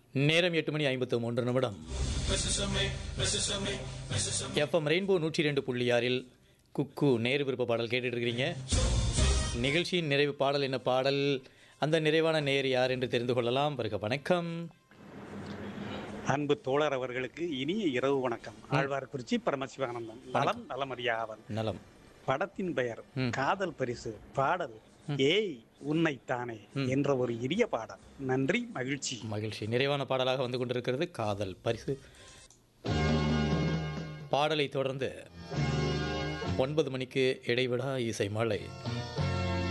நேரம் எட்டு மணி ஐம்பத்து மூன்று நிமிடம் எஃப்எம் ரெயின்போ நூற்றி ரெண்டு புள்ளி ஆறில் குக்கு நேரு விருப்ப பாடல் கேட்டுட்டு இருக்கிறீங்க நிகழ்ச்சியின் நிறைவு பாடல் என்ன பாடல் அந்த நிறைவான நேர் யார் என்று தெரிந்து கொள்ளலாம் வருக வணக்கம் அன்பு தோழர் அவர்களுக்கு இனிய இரவு வணக்கம் ஆழ்வார்குறிச்சி பரமசிவானந்தம் நலம் நலமறியாவன் நலம் படத்தின் பெயர் ம். காதல் பரிசு பாடல் ஏய் உன்னைத்தானே என்ற ஒரு இனிய பாடல் நன்றி மகிழ்ச்சி மகிழ்ச்சி நிறைவான பாடலாக வந்து கொண்டிருக்கிறது காதல் பரிசு பாடலை தொடர்ந்து ஒன்பது மணிக்கு இடைவிடா இசை மழை